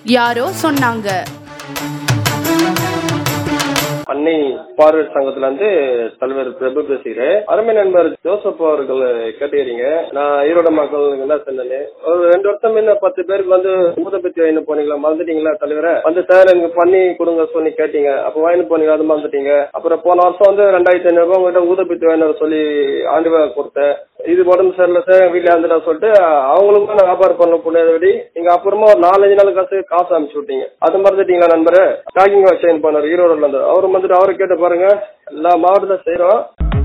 யாரோ சொன்னாங்க அன்னை பார்வையற்ற சங்கத்துல இருந்து தலைவர் பிரபு பேசுகிறேன் அருமை நண்பர் ஜோசப் அவர்கள் கேட்டுக்கிறீங்க நான் ஈரோடு மக்கள் என்ன சொன்னேன்னு ஒரு ரெண்டு வருஷம் முன்ன பத்து பேருக்கு வந்து ஊதபத்தி வாங்கி போனீங்களா மறந்துட்டீங்களா தலைவரை வந்து சார் எனக்கு பண்ணி கொடுங்க சொல்லி கேட்டீங்க அப்ப வாங்கி போனீங்க அது மறந்துட்டீங்க அப்புறம் போன வருஷம் வந்து ரெண்டாயிரத்தி ஐநூறு ரூபாய் உங்ககிட்ட ஊதபத்தி வாங்கி வர சொல்லி ஆண்டு விழா கொடுத்தேன் இது உடம்பு சரியில்லை சார் வீட்டுல இருந்துட்டா சொல்லிட்டு அவங்களுக்கும் நான் வியாபாரம் பண்ண புண்ணியபடி நீங்க அப்புறமா ஒரு நாலஞ்சு நாள் காசு காசு அனுப்பிச்சு விட்டீங்க அது மறந்துட்டீங்களா நண்பரு டாக்கிங் வாட்ச் பண்ணார் ஈரோடுல இருந்து அவரு வந்துட்டு அவரை கேட்டு பாருங்க எல்லா மாவட்டத்தை செய்யறோம்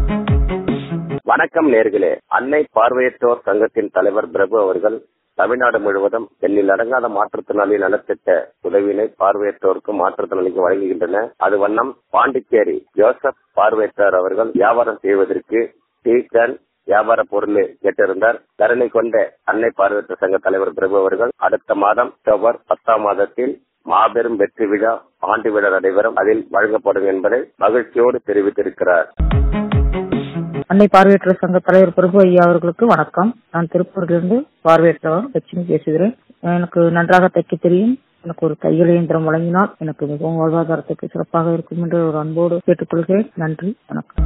வணக்கம் நேர்களே அன்னை பார்வையற்றோர் சங்கத்தின் தலைவர் பிரபு அவர்கள் தமிழ்நாடு முழுவதும் எண்ணில் அடங்காத மாற்றுத்திறனாளி நலத்திட்ட உதவியினை பார்வையற்றோருக்கு மாற்றுத்திறனாளிக்கு வழங்குகின்றன அது வண்ணம் பாண்டிச்சேரி ஜோசப் பார்வையற்றார் அவர்கள் வியாபாரம் செய்வதற்கு டீக்கன் வியாபார பொருள் கேட்டிருந்தார் கருணை கொண்ட அன்னை பார்வையற்ற சங்க தலைவர் பிரபு அவர்கள் அடுத்த மாதம் அக்டோபர் பத்தாம் மாதத்தில் மாபெரும் வெற்றி விழா ஆண்டு விழா நடைபெறும் அதில் வழங்கப்படும் என்பதை மகிழ்ச்சியோடு தெரிவித்திருக்கிறார் அன்னை பார்வையற்றோர் சங்க தலைவர் பிரபு ஐயா அவர்களுக்கு வணக்கம் நான் திருப்பூரிலிருந்து பார்வையற்றவர் லட்சுமி பேசுகிறேன் எனக்கு நன்றாக தைக்க தெரியும் எனக்கு ஒரு தையல் இயந்திரம் வழங்கினால் எனக்கு மிகவும் வாழ்வாதாரத்துக்கு சிறப்பாக இருக்கும் என்று ஒரு அன்போடு கேட்டுக்கொள்கிறேன் நன்றி வணக்கம்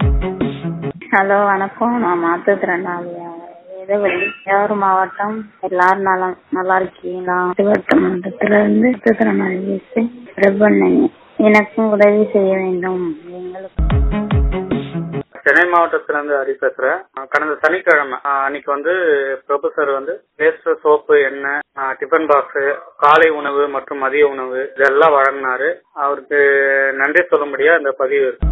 ஹலோ வணக்கம் நான் மாற்றுத்திறனாளியா வேதவள்ளி யார் மாவட்டம் எல்லாரும் நல்லா நல்லா இருக்கீங்களா சிவட்ட மண்டலத்துல இருந்து மாற்றுத்திறனாளி பேசி பிரபண்ணன் எனக்கும் உதவி செய்ய வேண்டும் எங்களுக்கு சென்னை மாவட்டத்துல இருந்து ஹரி பேசுறேன் அஹ் கடந்த சனிக்கிழமை அஹ் அன்னைக்கு வந்து ப்ரொஃபசர் வந்து பேஸ்ட் சோப்பு எண்ணெய் அஹ் டிஃபன் பாக்ஸ் காலை உணவு மற்றும் மதிய உணவு இதெல்லாம் வழங்கினாரு அவருக்கு நன்றி சொல்லும்படியா இந்த பதிவு இருக்கு.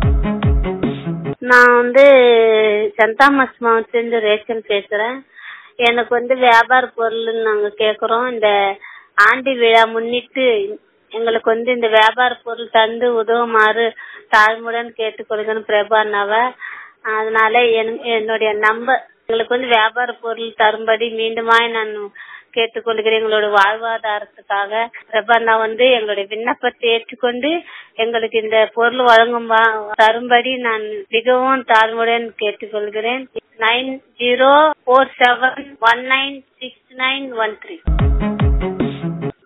நான் வந்து சென்ட் தாமஸ் மாவட்டத்திலிருந்து ரேச்சல் பேசுறேன் எனக்கு வந்து வியாபார பொருள் நாங்க கேக்குறோம் இந்த ஆண்டி விழா முன்னிட்டு எங்களுக்கு வந்து இந்த வியாபார பொருள் தந்து உதவுமாறு தாழ்மையுடன் கேட்டுக்கொள்கிறேன் பிரபு அண்ணாவை அதனால என்- என்னுடைய நம்பர் எங்களுக்கு வந்து வியாபார பொருள் தரும்படி மீண்டுமாய் நான் கேட்டுக்கொள்கிறேன் எங்களோட வாழ்வாதாரத்துக்காக பிரபு அண்ணா வந்து எங்களுடைய விண்ணப்பத்தை ஏற்றுக்கொண்டு எங்களுக்கு இந்த பொருள் வழங்கும் வா- தரும்படி நான் மிகவும் தாழ்மையுடன் கேட்டுக்கொள்கிறேன் nine zero four seven one nine six nine one three